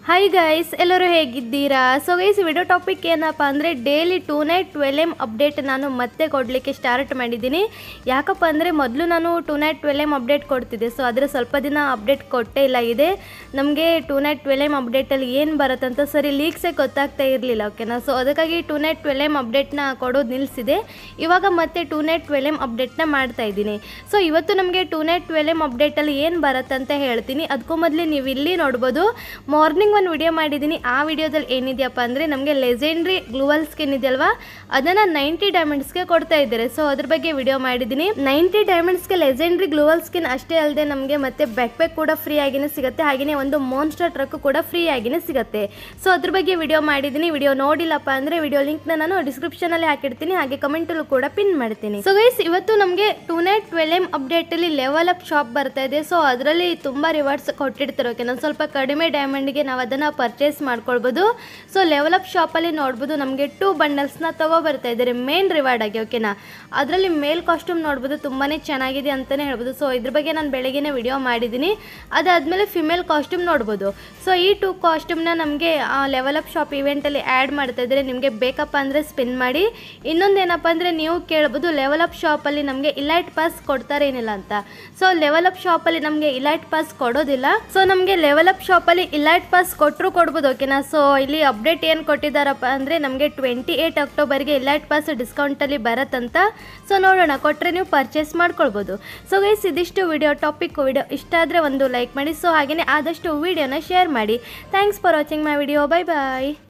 hi guys ಎಲ್ಲರೂ ಹೇಗಿದ್ದೀರಾ so guys video topic ಏನಪ್ಪ ಅಂದರೆ daily tonight twelve AM update ನಾನು ಮತ್ತೆ ಕೊಡಲಿಕ್ಕೆ ಸ್ಟಾರ್ಟ್ ಮಾಡಿದ್ದೀನಿ ಯಾಕಪ್ಪ ಅಂದರೆ ಮೊದಲು ನಾನು tonight twelve AM update ಕೊಡ್ತಿದ್ದೆ ಸೊ ಆದರೆ ಸ್ವಲ್ಪ ದಿನ ಅಪ್ಡೇಟ್ ಕೊಟ್ಟೇ ಇಲ್ಲ ಇದೆ ನಮಗೆ ಟೂ ನೈಟ್ ಟ್ವೆಲ್ ಎಮ್ ಅಪ್ಡೇಟಲ್ಲಿ ಏನು ಬರುತ್ತಂತ ಸರಿ ಲೀಕ್ಸೇ ಗೊತ್ತಾಗ್ತಾ ಇರಲಿಲ್ಲ ಓಕೆನಾ ಸೊ ಅದಕ್ಕಾಗಿ ಟೂ ನೈಟ್ ಟ್ವೆಲ್ ಎಮ್ ಅಪ್ಡೇಟ್ನ ಕೊಡೋದು ನಿಲ್ಲಿಸಿದೆ ಇವಾಗ ಮತ್ತೆ ಟೂ ನೈಟ್ ಟ್ವೆಲ್ ಎಮ್ ಅಪ್ಡೇಟ್ನ ಮಾಡ್ತಾ ಇದ್ದೀನಿ ಸೊ ಇವತ್ತು ನಮಗೆ ಟೂ ನೈಟ್ ಟ್ವೆಲ್ ಎಮ್ ಅಪ್ಡೇಟಲ್ಲಿ ಏನು ಬರುತ್ತಂತ ಹೇಳ್ತೀನಿ ಅದಕ್ಕೂ ಮೊದಲು ನೀವು ಇಲ್ಲಿ ನೋಡ್ಬೋದು ಮಾರ್ನಿಂಗ್ ಒಂದು ವಿಡಿಯೋ ಮಾಡಿದ್ದೀನಿ ಆ ವಿಡಿಯೋದಲ್ಲಿ ಏನಿದೆಯಪ್ಪ ಅಂದರೆ ನಮಗೆ ಲೆಜೆಂಡ್ರಿ ಗ್ಲೂವಲ್ ಸ್ಕಿನ್ ಇದೆಯಲ್ವಾ ಅದನ್ನು ನೈಂಟಿ ಡೈಮಂಡ್ಸ್ಗೆ ಕೊಡ್ತಾ ಇದ್ದಾರೆ ಸೊ ಅದ್ರ ಬಗ್ಗೆ ವಿಡಿಯೋ ಮಾಡಿದ್ದೀನಿ ನೈಂಟಿ ಡೈಮಂಡ್ಸ್ಗೆ ಲೆಜೆಂಡ್ರಿ ಗ್ಲೂವಲ್ ಸ್ಕಿನ್ ಅಷ್ಟೇ ಅಲ್ಲದೆ ನಮಗೆ ಮತ್ತೆ ಬ್ಯಾಕ್ ಪ್ಯಾಕ್ ಕೂಡ ಫ್ರೀ ಆಗಿನೇ ಸಿಗುತ್ತೆ ಹಾಗೆಯೇ ಒಂದು ಮೋನ್ಸ್ಟರ್ ಟ್ರಕ್ ಕೂಡ ಫ್ರೀ ಆಗಿನೇ ಸಿಗುತ್ತೆ ಸೊ ಅದ್ರ ಬಗ್ಗೆ ವಿಡಿಯೋ ಮಾಡಿದ್ದೀನಿ ವಿಡಿಯೋ ನೋಡಿಲ್ಲಪ್ಪ ಅಂದರೆ ವಿಡಿಯೋ ಲಿಂಕ್ನ ನಾನು ಡಿಸ್ಕ್ರಿಪ್ಷನಲ್ಲಿ ಹಾಕಿರ್ತೀನಿ ಹಾಗೆ ಕಮೆಂಟಲ್ಲೂ ಕೂಡ ಪಿನ್ ಮಾಡ್ತೀನಿ ಸೊ ಗೈಸ್ ಇವತ್ತು ನಮಗೆ ಟೂ ನೈಟ್ ಟ್ವೆಲ್ ಎಮ್ ಅಪ್ಡೇಟಲ್ಲಿ ಲೆವೆಲ್ ಅಪ್ ಶಾಪ್ ಬರ್ತಾ ಇದೆ ಸೊ ಅದರಲ್ಲಿ ತುಂಬ ರಿವಾರ್ಡ್ಸ್ ಕೊಟ್ಟಿರ್ತಾರೆ ಓಕೆನಾ ಸ್ವಲ್ಪ ಕಡಿಮೆ ಡೈಮಂಡ್ಗೆ ನಾವು ಅದನ್ನು ಪರ್ಚೇಸ್ ಮಾಡ್ಕೊಳ್ಬೋದು ಸೊ ಲೆವೆಲ್ ಅಪ್ ಶಾಪಲ್ಲಿ ನೋಡ್ಬೋದು ನಮಗೆ ಟೂ ಬಂಡಲ್ಸ್ನ ತಗೋ ಬರ್ತಾ ಇದ್ದಾರೆ ಮೇನ್ ರಿವಾರ್ಡ್ ಆಗಿ ಓಕೆನಾ ಅದರಲ್ಲಿ ಮೇಲ್ ಕಾಸ್ಟ್ಯೂಮ್ ನೋಡ್ಬೋದು ತುಂಬಾ ಚೆನ್ನಾಗಿದೆ ಅಂತಲೇ ಹೇಳ್ಬೋದು ಸೊ ಇದ್ರ ಬಗ್ಗೆ ನಾನು ಬೆಳಗ್ಗೆನೇ ವಿಡಿಯೋ ಮಾಡಿದ್ದೀನಿ ಅದಾದಮೇಲೆ ಫಿಮೇಲ್ ಕಾಸ್ಟ್ಯೂಮ್ ನೋಡ್ಬೋದು ಸೊ ಈ ಟೂ ಕಾಸ್ಟ್ಯೂಮ್ನ ನಮಗೆ ಲೆವೆಲ್ ಅಪ್ ಶಾಪ್ ಇವೆಂಟಲ್ಲಿ ಆ್ಯಡ್ ಮಾಡ್ತಾ ಇದ್ದಾರೆ ನಿಮಗೆ ಬೇಕಪ್ಪ ಅಂದರೆ ಸ್ಪಿನ್ ಮಾಡಿ ಇನ್ನೊಂದು ಏನಪ್ಪ ಅಂದರೆ ನೀವು ಕೇಳ್ಬೋದು ಲೆವೆಲ್ ಅಪ್ ಶಾಪಲ್ಲಿ ನಮಗೆ ಇಲೈಟ್ ಪಾಸ್ ಕೊಡ್ತಾರೆ ಏನಿಲ್ಲ ಅಂತ ಸೊ ಲೆವೆಲ್ ಅಪ್ ಶಾಪಲ್ಲಿ ನಮಗೆ ಇಲೈಟ್ ಪಾಸ್ ಕೊಡೋದಿಲ್ಲ ಸೊ ನಮಗೆ ಲೆವೆಲ್ ಅಪ್ ಶಾಪಲ್ಲಿ ಇಲೈಟ್ ಪಾಸ್ ಕೊಟ್ಟರು ಕೊಡ್ಬೋದು ಓಕೆನಾ ಸೊ ಇಲ್ಲಿ ಅಪ್ಡೇಟ್ ಏನು ಕೊಟ್ಟಿದ್ದಾರಪ್ಪ ಅಂದರೆ ನಮಗೆ ಟ್ವೆಂಟಿ ಏಯ್ಟ್ ಅಕ್ಟೋಬರ್ಗೆ ಇಲೈಟ್ ಪಾಸ್ ಡಿಸ್ಕೌಂಟಲ್ಲಿ ಬರತ್ತಂತ ಸೊ ನೋಡೋಣ ಕೊಟ್ಟರೆ ನೀವು ಪರ್ಚೇಸ್ ಮಾಡ್ಕೊಳ್ಬೋದು ಸೊ ಗೈಸ್ ಇದಿಷ್ಟು ವಿಡಿಯೋ ಟಾಪಿಕ್ ವಿಡಿಯೋ ಇಷ್ಟ ಆದರೆ ಒಂದು ಲೈಕ್ ಮಾಡಿ ಸೊ ಹಾಗೆಯೇ ಆದಷ್ಟು ವಿಡಿಯೋನ ಶೇರ್ ಮಾಡಿ thanks for watching my video bye bye